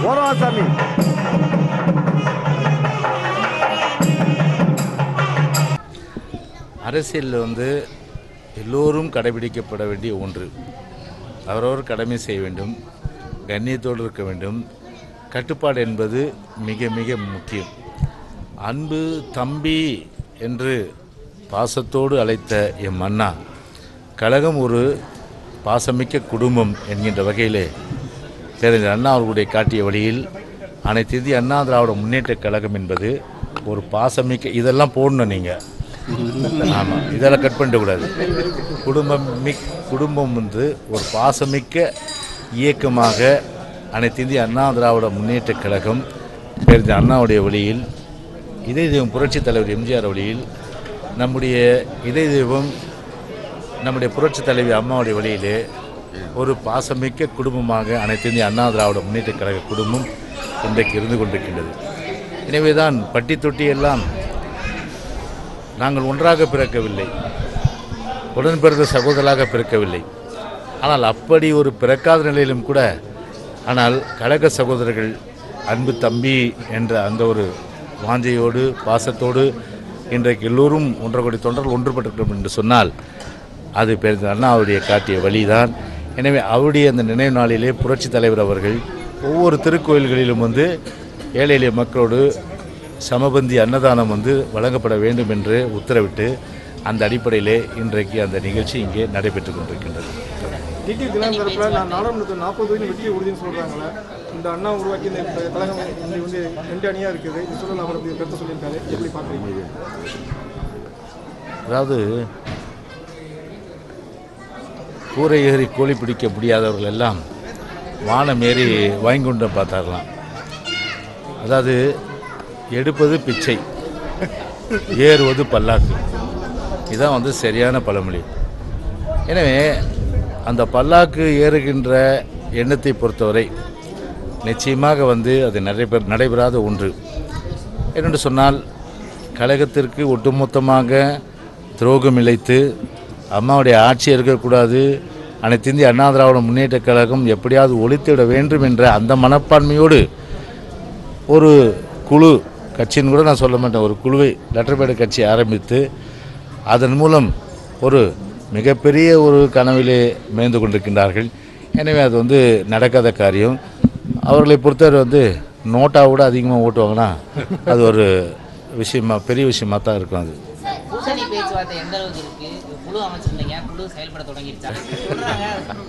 போறவா சாமி அரசியலில் வந்து எல்லோரும் கடைபிடிக்கப்பட வேண்டிய ஒன்று அவரவர் கடமை செய்ய வேண்டும் கண்ணியத்தோடு இருக்க வேண்டும் கட்டுப்பாடு என்பது மிக மிக முக்கியம் அன்பு தம்பி என்று பாசத்தோடு அழைத்த எம் அண்ணா கழகம் ஒரு பாசமிக்க குடும்பம் என்கின்ற வகையிலே பேரறிஞர் அண்ணா அவர்களுடைய காட்டிய வழியில் அனைத்து இந்திய அண்ணா திராவிட முன்னேற்றக் கழகம் என்பது ஒரு பாசமிக்க இதெல்லாம் போடணும் நீங்கள் ஆமாம் இதெல்லாம் கட் பண்ணிடக்கூடாது குடும்பம் மிக் குடும்பம் வந்து ஒரு பாசமிக்க இயக்கமாக அனைத்து இந்திய அண்ணா திராவிட முன்னேற்றக் கழகம் பேருந்து அண்ணாவுடைய வழியில் இதய தெய்வம் புரட்சித் தலைவர் எம்ஜிஆர் வழியில் நம்முடைய இதய தெய்வம் நம்முடைய புரட்சித் தலைவி அம்மாவுடைய வழியிலே ஒரு பாசமிக்க குடும்பமாக அனைத்து இந்திய அண்ணா திராவிட முன்னேற்றக் கழக குடும்பம் இன்றைக்கு இருந்து கொண்டிருக்கின்றது எனவேதான் பட்டி தொட்டி எல்லாம் நாங்கள் ஒன்றாக பிறக்கவில்லை உடன் பிறந்த சகோதரராக பிறக்கவில்லை ஆனால் அப்படி ஒரு பிறக்காத நிலையிலும் கூட ஆனால் கழக சகோதரர்கள் அன்பு தம்பி என்ற அந்த ஒரு வாஞ்சையோடு பாசத்தோடு இன்றைக்கு எல்லோரும் ஒன்றரை கோடி தொண்டர்கள் ஒன்றுபட்டிருக்கிறோம் என்று சொன்னால் அது பெருந்த அண்ணாவுடைய காட்டிய வழிதான் எனவே அவருடைய அந்த நினைவு நாளிலே புரட்சி தலைவர் அவர்கள் ஒவ்வொரு திருக்கோயில்களிலும் வந்து ஏழை எளிய மக்களோடு சமபந்தி அன்னதானம் வந்து வழங்கப்பட வேண்டும் என்று உத்தரவிட்டு அந்த அடிப்படையிலே இன்றைக்கு அந்த நிகழ்ச்சி இங்கே நடைபெற்று கொண்டிருக்கின்றது டிடி தினம் தரப்புல நான் நாடாளுமன்றத்தில் நாற்பது தொகுதி வெற்றி உறுதின்னு சொல்றாங்களே இந்த அண்ணா உருவாக்கி இந்த இந்த கழகம் இங்க வந்து ரெண்டு அணியா இருக்குது இந்த சூழல் அவர் அப்படி கருத்து சொல்லியிருக்காரு எப்படி பாக்குறீங்க அதாவது கூரை ஏறி கோழி பிடிக்க முடியாதவர்கள் எல்லாம் வானம் ஏறி வாங்கிக்கொண்டு பார்த்தாரலாம் அதாவது எடுப்பது பிச்சை ஏறுவது பல்லாக்கு இதுதான் வந்து சரியான பழமொழி எனவே அந்த பல்லாக்கு ஏறுகின்ற எண்ணத்தை பொறுத்தவரை நிச்சயமாக வந்து அது நடைபெற நடைபெறாத ஒன்று என்னென்று சொன்னால் கழகத்திற்கு ஒட்டுமொத்தமாக துரோகம் இழைத்து அம்மாவுடைய ஆட்சி இருக்கக்கூடாது அனைத்து இந்திய அண்ணா திராவிட முன்னேற்றக் கழகம் எப்படியாவது ஒழித்துவிட வேண்டும் என்ற அந்த மனப்பான்மையோடு ஒரு குழு கட்சின்னு கூட நான் சொல்ல மாட்டேன் ஒரு குழுவை லெட்டர்பேடு கட்சி ஆரம்பித்து அதன் மூலம் ஒரு மிகப்பெரிய ஒரு கனவிலே மேய்ந்து கொண்டிருக்கின்றார்கள் எனவே அது வந்து நடக்காத காரியம் அவர்களை பொறுத்தவரை வந்து நோட்டா விட அதிகமாக ஓட்டுவாங்கன்னா அது ஒரு விஷயமா பெரிய விஷயமா தான் இருக்கும் அது கூட்டணி பேச்சுவார்த்தை எந்த அளவுக்கு இருக்கு குழு அமைச்சிருந்தீங்க குழு செயல்பட தொடங்கிடுச்சா சொல்றாங்க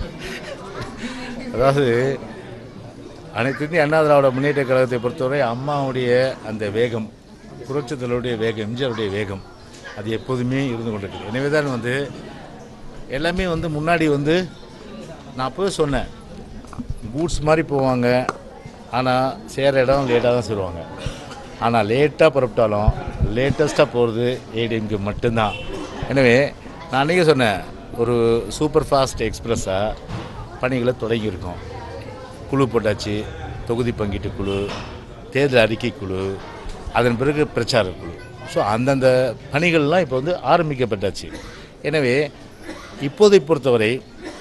அதாவது அனைத்து இந்திய அண்ணா திராவிட முன்னேற்ற கழகத்தை பொறுத்தவரை அம்மாவுடைய அந்த வேகம் புரட்சித்தலுடைய வேகம் எம்ஜிஆருடைய வேகம் அது எப்போதுமே இருந்து கொண்டிருக்கு எனவே தான் வந்து எல்லாமே வந்து முன்னாடி வந்து நான் அப்போவே சொன்னேன் கூட்ஸ் மாதிரி போவாங்க ஆனால் சேர இடம் லேட்டாக தான் சேருவாங்க ஆனால் லேட்டாக புறப்பட்டாலும் லேட்டஸ்ட்டாக போகிறது ஏடிஎம்க்கு மட்டும்தான் எனவே நான் அன்றைக்கே சொன்னேன் ஒரு சூப்பர் ஃபாஸ்ட் எக்ஸ்பிரஸாக பணிகளை தொடங்கியிருக்கோம் குழு போட்டாச்சு தொகுதி பங்கீட்டு குழு தேர்தல் அறிக்கை குழு அதன் பிறகு பிரச்சார குழு ஸோ அந்தந்த பணிகள்லாம் இப்போ வந்து ஆரம்பிக்கப்பட்டாச்சு எனவே இப்போதை பொறுத்தவரை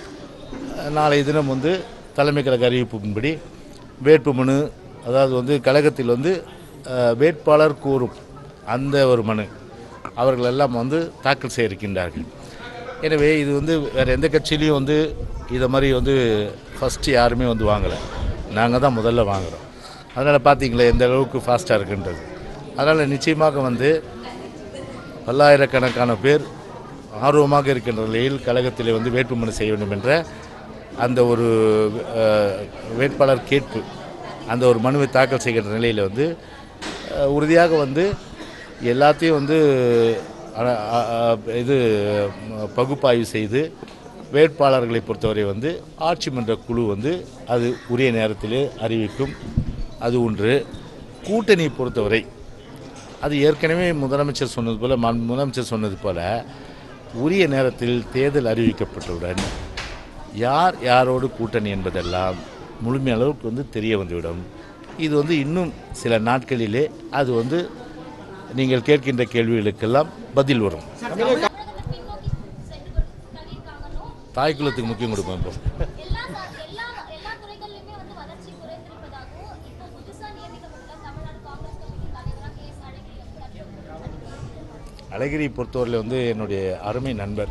நாளை தினம் வந்து தலைமை கழக அறிவிப்பின்படி வேட்புமனு அதாவது வந்து கழகத்தில் வந்து அஹ், வேட்பாளர் கூறும் அந்த ஒரு மனு அவர்கள் எல்லாம் வந்து தாக்கல் செய்ய இருக்கின்றார்கள் எனவே இது வந்து வேறு எந்த கட்சியிலையும் வந்து இதை மாதிரி வந்து ஃபஸ்ட்டு யாருமே வந்து வாங்கலை நாங்கள் தான் முதல்ல வாங்குகிறோம் அதனால் பார்த்தீங்களா எந்த அளவுக்கு ஃபாஸ்ட்டாக இருக்குன்றது அதனால் நிச்சயமாக வந்து பல்லாயிரக்கணக்கான பேர் ஆர்வமாக இருக்கின்ற நிலையில் கழகத்திலே வந்து வேட்புமனு செய்ய வேண்டும் என்ற அந்த ஒரு அஹ், வேட்பாளர் கேட்பு அந்த ஒரு மனுவை தாக்கல் செய்கின்ற நிலையில் வந்து அஹ், உறுதியாக வந்து எல்லாத்தையும் வந்து அ- அ- அ- இது ம, பகுப்பாய்வு செய்து வேட்பாளர்களை பொறுத்தவரை வந்து ஆட்சி மன்ற குழு வந்து அது உரிய நேரத்திலே அறிவிக்கும் அது ஒன்று கூட்டணி பொறுத்தவரை அது ஏற்கனவே முதலமைச்சர் சொன்னது போல மாண்பு முதலமைச்சர் சொன்னது போல உரிய நேரத்தில் தேர்தல் அறிவிக்கப்பட்டவுடன் யார் யாரோடு கூட்டணி என்பதெல்லாம் முழுமையளவுக்கு வந்து தெரிய வந்துவிடும் இது வந்து இன்னும் சில நாட்களிலே அது வந்து நீங்கள் கேட்கின்ற கேள்விகளுக்கெல்லாம் பதில் வரும் தாய்க்குலத்துக்கு முக்கியம் கொடுப்போம் இப்போ எல்லா சா- எல்லா எல்லா துறைகளிலுமே வந்து வளர்ச்சி குறைந்திருப்பதாகவும் அழகிரி பொறுத்தவரையில் வந்து என்னுடைய அருமை நண்பர்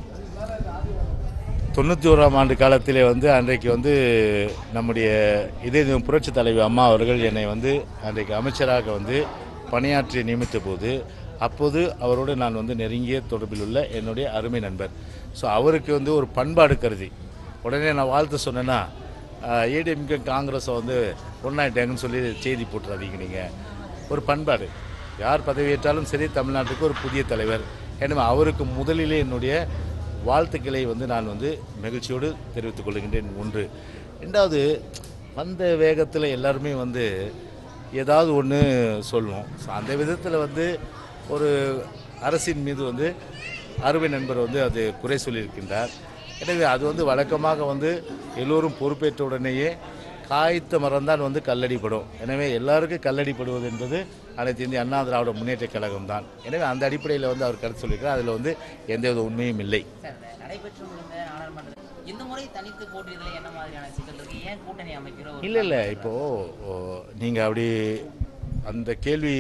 தொண்ணூற்றி ஓராம் ஆண்டு காலத்திலே வந்து அன்றைக்கு வந்து நம்முடைய இதே புரட்சி தலைவி அம்மா அவர்கள் என்னை வந்து அன்றைக்கு அமைச்சராக வந்து பணியாற்றி நியமித்த போது அப்போது அவரோடு நான் வந்து நெருங்கிய தொடர்பில் உள்ள என்னுடைய அருமை நண்பர் ஸோ அவருக்கு வந்து ஒரு பண்பாடு கருதி உடனே நான் வாழ்த்து சொன்னேன்னா ஏடிஎம்கே காங்கிரஸை வந்து ஒன்றாயிட்டாங்கன்னு சொல்லி செய்தி போட்டுறாதீங்க நீங்கள் ஒரு பண்பாடு யார் பதவியேற்றாலும் சரி தமிழ்நாட்டுக்கு ஒரு புதிய தலைவர் எனவே அவருக்கு முதலிலே என்னுடைய வாழ்த்துக்களை வந்து நான் வந்து மகிழ்ச்சியோடு தெரிவித்துக் கொள்கின்றேன் ஒன்று ரெண்டாவது வந்த வேகத்தில் எல்லாருமே வந்து ஏதாவது ஒன்று சொல்லுவோம் ஸோ அந்த விதத்தில் வந்து ஒரு அரசின் மீது வந்து அருமை நண்பர் வந்து அது குறை சொல்லியிருக்கின்றார் எனவே அது வந்து வழக்கமாக வந்து எல்லோரும் பொறுப்பேற்ற உடனேயே காய்த்த மரம்தான் வந்து கல்லடிப்படும் எனவே எல்லாருக்கும் கல்லடிப்படுவது என்பது அனைத்து இந்திய அண்ணா திராவிட முன்னேற்ற கழகம் தான் எனவே அந்த அடிப்படையில் வந்து அவர் கருத்து சொல்லியிருக்கார் அதில் வந்து எந்தவித உண்மையும் இல்லை சார் இந்த நடைபெற்று முடிந்த நாடாளுமன்ற இந்த முறை தனித்து போட்டியதில் என்ன மாதிரியான சிக்கல் இருக்கு ஏன் கூட்டணி அமைக்கிற ஒரு இல்லை இல்லை இப்போது நீங்கள் அப்படி அந்த கேள்வி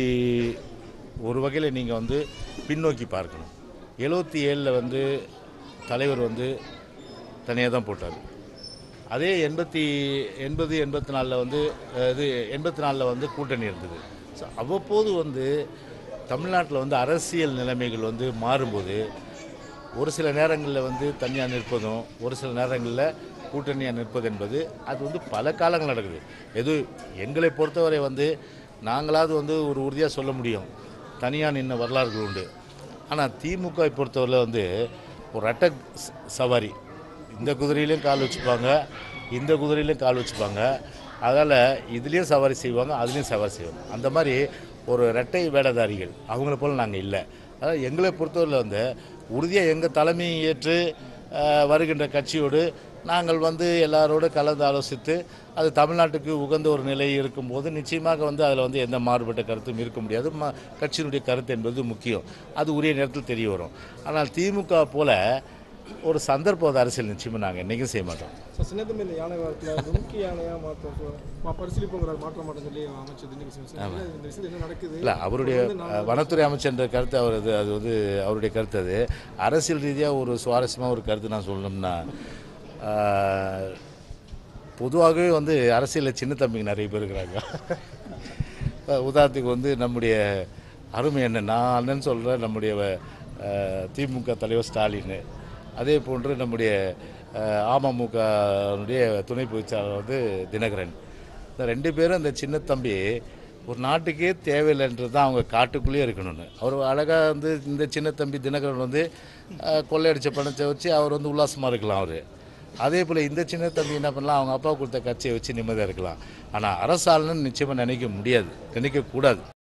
ஒரு வகையில் நீங்கள் வந்து பின்னோக்கி பார்க்கணும் எழுபத்தி ஏழில் வந்து தலைவர் வந்து தனியாக தான் போட்டார் அதே எண்பத்தி எண்பது எண்பத்தி நாலில் வந்து அஹ், இது எண்பத்தி நாலில் வந்து கூட்டணி இருந்தது ஸோ அவ்வப்போது வந்து தமிழ்நாட்டில் வந்து அரசியல் நிலைமைகள் வந்து மாறும்போது ஒரு சில நேரங்களில் வந்து தனியாக நிற்பதும் ஒரு சில நேரங்களில் கூட்டணியாக நிற்பது என்பது அது வந்து பல காலங்கள் நடக்குது எது எங்களை பொறுத்தவரை வந்து நாங்களாவது வந்து ஒரு உறுதியாக சொல்ல முடியும் தனியாக நின்ன வரலாறுகள் உண்டு ஆனால் திமுகவை பொறுத்தவரையில் வந்து ஒரு ரெட்டை ச- சவாரி இந்த குதிரையிலையும் கால் வச்சுப்பாங்க இந்த குதிரையிலையும் கால் வச்சுப்பாங்க அதனால் இதுலேயும் சவாரி செய்வாங்க அதுலேயும் சவாரி செய்வாங்க அந்த மாதிரி ஒரு ரெட்டை வேடதாரிகள் அவங்கள போல் நாங்கள் இல்லை அதாவது எங்களை பொறுத்தவரையில் வந்து உறுதியாக எங்கள் தலைமையை ஏற்று அஹ், வருகின்ற கட்சியோடு நாங்கள் வந்து எல்லாரோடு கலந்து ஆலோசித்து அது தமிழ்நாட்டுக்கு உகந்த ஒரு நிலை இருக்கும்போது நிச்சயமாக வந்து அதில் வந்து எந்த மாறுபட்ட கருத்தும் இருக்க முடியாது ம கட்சியினுடைய கருத்து என்பது முக்கியம் அது உரிய நேரத்தில் தெரிய வரும் ஆனால் திமுக போல ஒரு சந்தர்ப்பவாத அரசியல் நிச்சயமாக நாங்கள் என்றைக்கும் செய்ய மாட்டோம் சார் சின்னத்தம்பி இந்த யானை வாரத்தில் துமுக்கி யானையாக மாற்ற பரிசீலிப்புங்கிறார் மாற்ற மாட்டேன்னு சொல்லி அமைச்சது இன்னைக்கு சார் இல்ல, இந்த விஷயத்தில் என்ன நடக்குது இல்லை அவருடைய அஹ், வனத்துறை அமைச்சர்ன்ற கருத்து அவர் அது அது வந்து அவருடைய கருத்து அது அரசியல் ரீதியாக ஒரு சுவாரஸ்யமாக ஒரு கருத்து நான் சொல்லணும்னா அஹ், பொதுவாகவே வந்து அரசியலில் சின்ன தம்பிங்க நிறைய பேர் இருக்கிறாங்க அஹ், உதாரணத்துக்கு வந்து நம்முடைய அருமை அண்ணன் நான் அண்ணன் சொல்கிறேன் நம்முடைய அஹ், திமுக தலைவர் ஸ்டாலின் அதே போன்று நம்முடைய அஹ், அமமுகவுடைய துணை பொதுச்சாளர் வந்து தினகரன் இந்த ரெண்டு பேரும் அந்த சின்ன தம்பி ஒரு நாட்டுக்கே தேவையில்லைன்றது தான் அவங்க காட்டுக்குள்ளேயே இருக்கணும்னு அவர் அழகாக வந்து இந்த சின்ன தம்பி தினகரன் வந்து அஹ், கொள்ளையடிச்ச பணத்தை வச்சு அவர் வந்து உல்லாசமாக இருக்கலாம் அவர் அதே போல் இந்த சின்ன தம்பி என்ன பண்ணலாம் அவங்க அப்பா கொடுத்த கட்சியை வச்சு நிம்மதியாக இருக்கலாம் ஆனால் அரசாளன்னு நிச்சயமாக நினைக்க முடியாது நினைக்கக்கூடாது